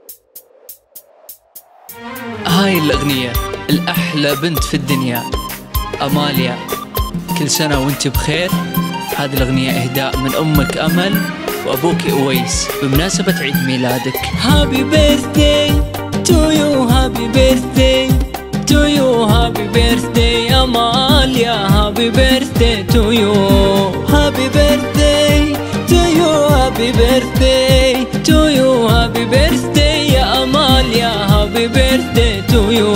هاي الأغنية الأحلى بنت في الدنيا أماليا كل سنة وانت بخير هذه الأغنية إهداء من أمك أمل وأبوك أويس بمناسبة عيد ميلادك Happy birthday to you Happy birthday to you Happy birthday Amalia Happy birthday to you Happy birthday to you Happy birthday to you Happy birthday يا أماليا Happy birthday to you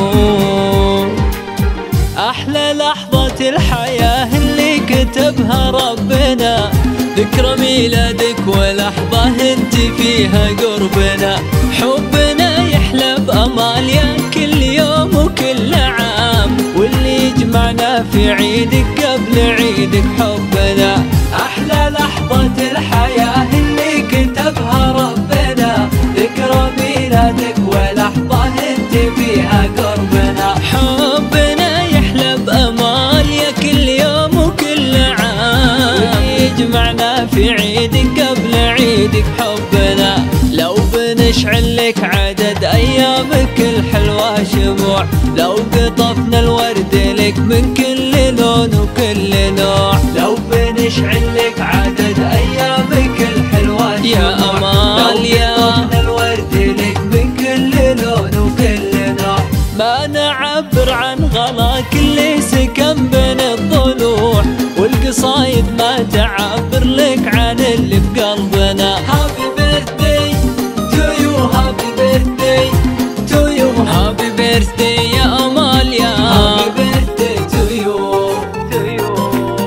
أحلى لحظة الحياة اللي كتبها ربنا ذكرى ميلادك ولحظة انت فيها قربنا حبنا يحلى بأماليا كل يوم وكل عام واللي يجمعنا في عيدك قبل عيدك حبنا أحلى لحظة الحياة اللي كتبها ربنا ذكرى ميلادك ولحظة انت فيها قربنا حبنا يحلى بأماليا كل يوم وكل عام يجمعنا في عيدك قبل عيدك حبنا لو بنشعل لك عدد أيامك الحلوة شموع لو قطفنا الورد لك من كل لون وكل نوع لو بنشعل لك عدد أيامك الحلوة يا شموع. أماليا. لو قطفنا الورد لك من كل لون وكل نوع ما نعبر عن غلاك اللي سكن بين الضلوع والقصايد ما تعبر لك عن اللي بقلبنا هابي بيرثدي تو يو هابي بيرثدي تو يو هابي بيرثدي يا اماليا هابي بيرثدي تو يو تو يو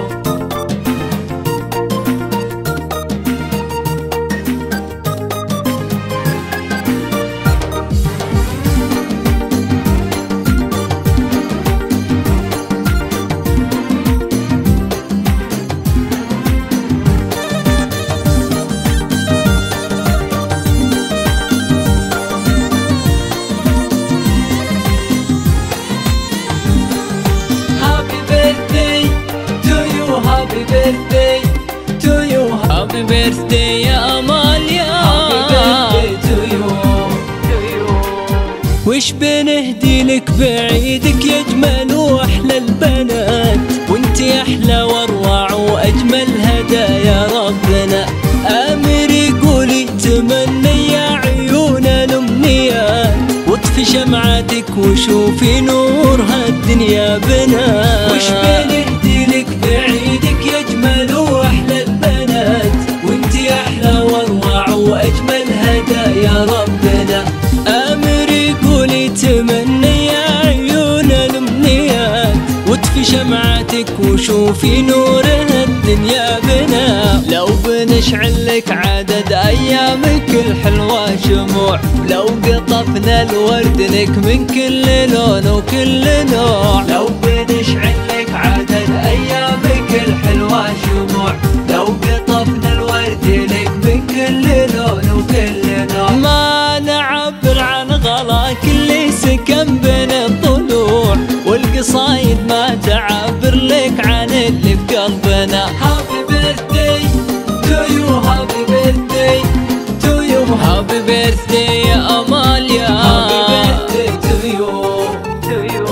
Happy birthday to you, happy birthday to you, happy birthday يا أماليا Happy birthday to you, to you. وش بنهدي لك بعيدك يا اجمل واحلى البنات وانت احلى واروع واجمل هدايا ربنا امر يقولي تمنى يا عيون الامنيات واطفي شمعتك وشوفي نور هالدنيا بنات وش بنهدي لك بعيدك يا اجمل واحلى البنات وانت احلى واروع واجمل هدايا ربنا امر يقولي تمنى يا عيون الامنيات واطفي شمعتك وشوفي نور الدنيا بنا لو بنشعل لك عدد ايامك الحلوه شموع لو قطفنا الورد لك من كل لون وكل نوع لو بنشعل لك عدد ايامك الحلوه شموع لو قطفنا الورد لك من كل لون وكل نوع ما نعبر عن غلاك اللي سكن بين الضلوع والقصايد ما تعبر لك عن اللي بقلبنا هابي بيرثدي تو يو هابي بيرثدي تو يو هابي بيرثدي يا اماليا هابي بيرثدي تو يو تو يو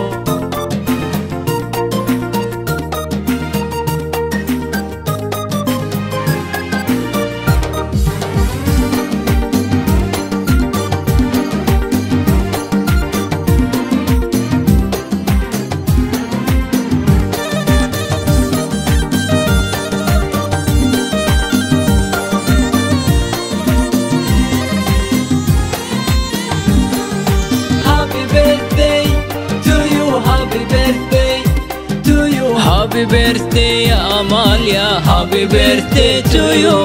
Happy birthday to you, happy birthday to you. Happy birthday يا أماليا, happy birthday to you.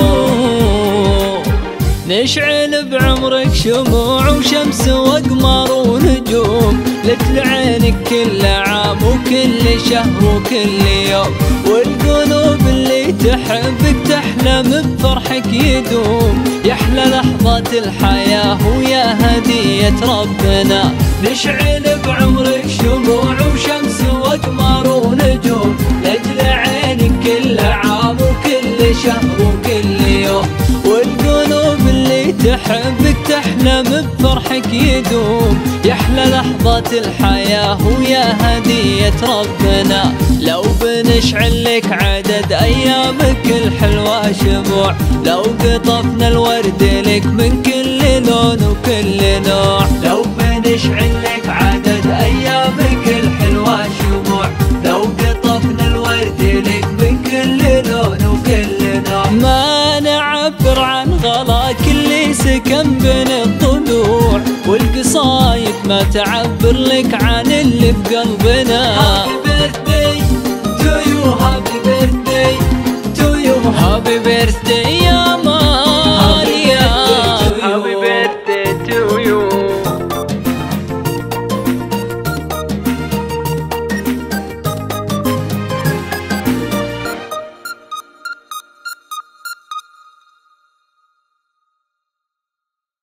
نشعل بعمرك شموع وشمس واقمار ونجوم لجل عينك كل عام وكل شهر وكل يوم والقلوب اللي تحبك تحلم بفرحك يدوم يحلى لحظة الحياة ويا هدية ربنا نشعل بعمرك شموع وشمس واقمار ونجوم لجل عينك كل عام وكل شهر وكل يوم والقلوب اللي تحبك يحبك تحلم بفرحك يدوم يحلى لحظات الحياة ويا هدية ربنا لو بنشعل لك عدد أيامك الحلوة شموع لو قطفنا الورد لك من كل لون وكل نوع لو بنشعل لك عدد أيامك الحلوة شموع لو قطفنا الورد لك من كل لون وكل نوع ما نعبر عن غلاك اللي سكن بين الضلوع والقصايد ما تعبر لك عن اللي في قلب